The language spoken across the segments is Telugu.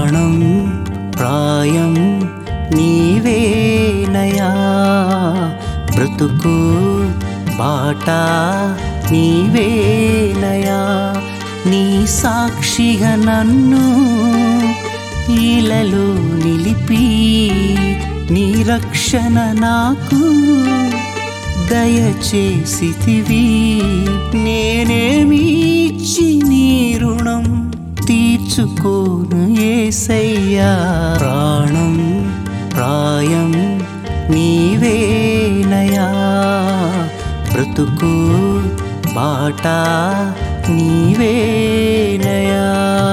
ప్రాణం ప్రాయం నీవేనయా బ్రతుకు బాట నీవేనయా నీ సాక్షిగా నన్ను ఈలలో నిలిపి నీ రక్షణ నాకు దయచేసితివి నేనేమి ఇచ్చి నీ రుణం తీర్చుకోను ఏసయ్యా ప్రాణం ప్రాయం నీవేనయా బ్రతుకు బాట నీవేనయా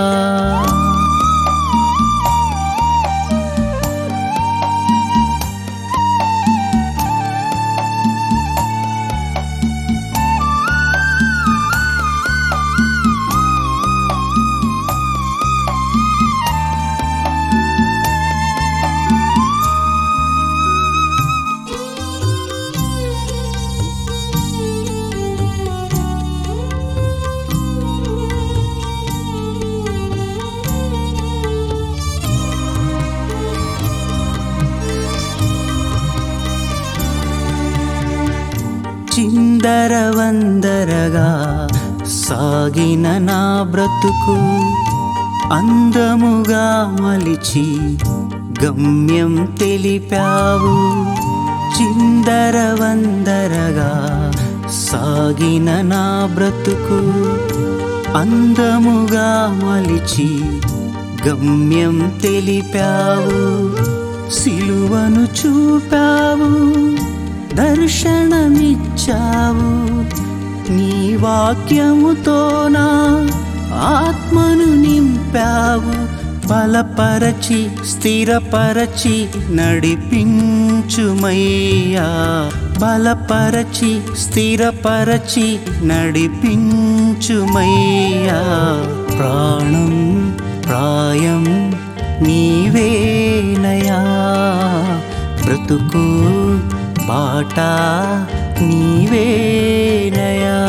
చిందరవందరగా సాగిన నా బ్రతుకు అందముగా మలిచి గమ్యం తెలిపావు చిందరవందరగా సాగిన నా బ్రతుకు అందముగా మలిచి గమ్యం తెలిపావు సిలువను చూపావు దర్శనమిచ్చావు నీ వాక్యముతో నా ఆత్మను నింపావు బలపరచి స్థిరపరచి నడిపించుమయ్యా బలపరచి స్థిరపరచి నడిపించుమయ్యా ప్రాణం ప్రాయం నీవేనయా బ్రతుకు బాట నీవేనయా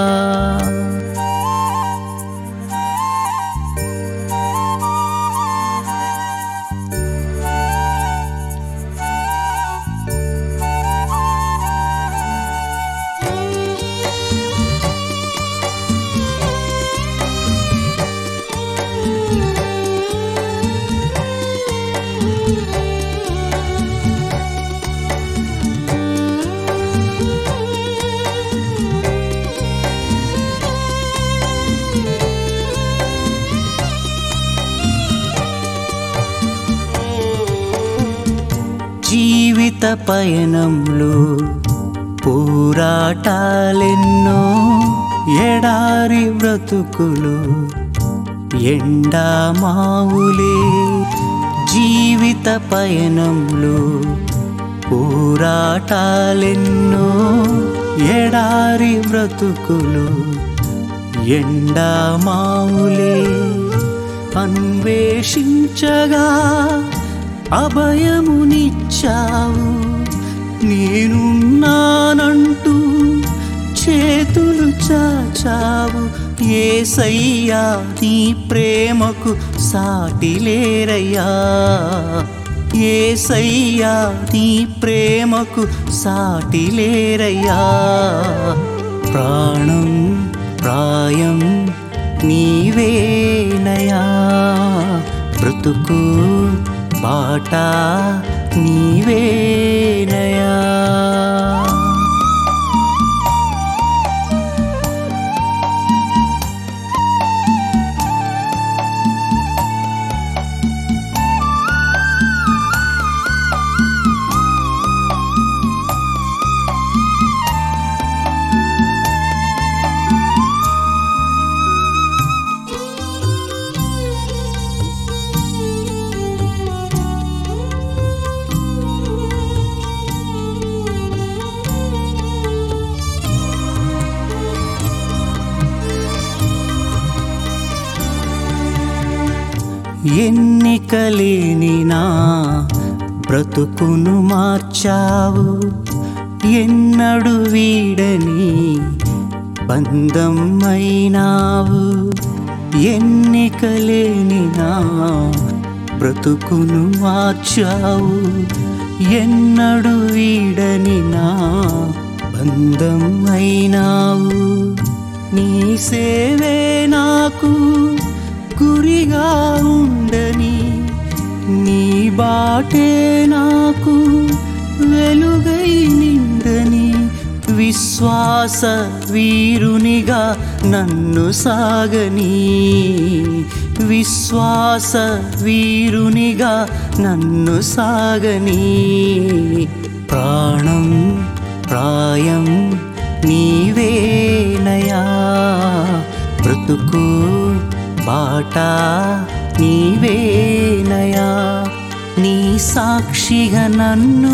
జీవిత పయనంలో పోరాటాలెన్నో ఎడారి బ్రతుకులు ఎండా మావులే జీవిత పయనంలో పోరాటాలెన్నో ఎడారి బ్రతుకులు ఎండా మావులే అన్వేషించగా అభయమునిచ్చావు నేనున్నానంటూ చేతులు చాచావు ఏసయ్యా నీ ప్రేమకు సాటి లేరయ్యా ఏసయ్యా నీ ప్రేమకు సాటి లేరయ్యా ప్రాణం ప్రాయం నీవేనయా బ్రతుకు బాట నీవేనయా ఎన్నికలేని నా బ్రతుకును మార్చావు ఎన్నడు వీడని బంధం అయినావు ఎన్నికలేని నా బ్రతుకును మార్చావు ఎన్నడు వీడని నా బంధం అయినావు నీ సేవే నాకు గురిగా ఉండని నీ బాటే నాకు వెలుగై నిండని విశ్వాస వీరునిగా నన్ను సాగని విశ్వాస వీరునిగా నన్ను సాగని ప్రాణం ప్రాయం నీవేనయా బ్రతుకు బాట నీవేనయా నీ సాక్షిగా నన్ను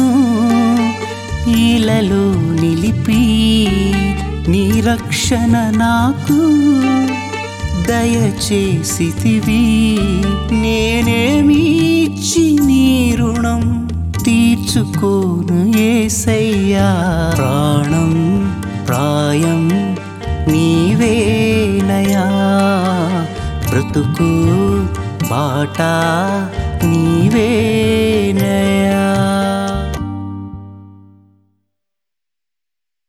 ఈలలో నిలిపి నీ రక్షణ నాకు దయచేసితివి నేనేమి ఇచ్చి నీ రుణం తీర్చుకోను ఏసయ్యా ప్రాణం ప్రాయం నీవేనయా బ్రతుకు బాట నీవేనయా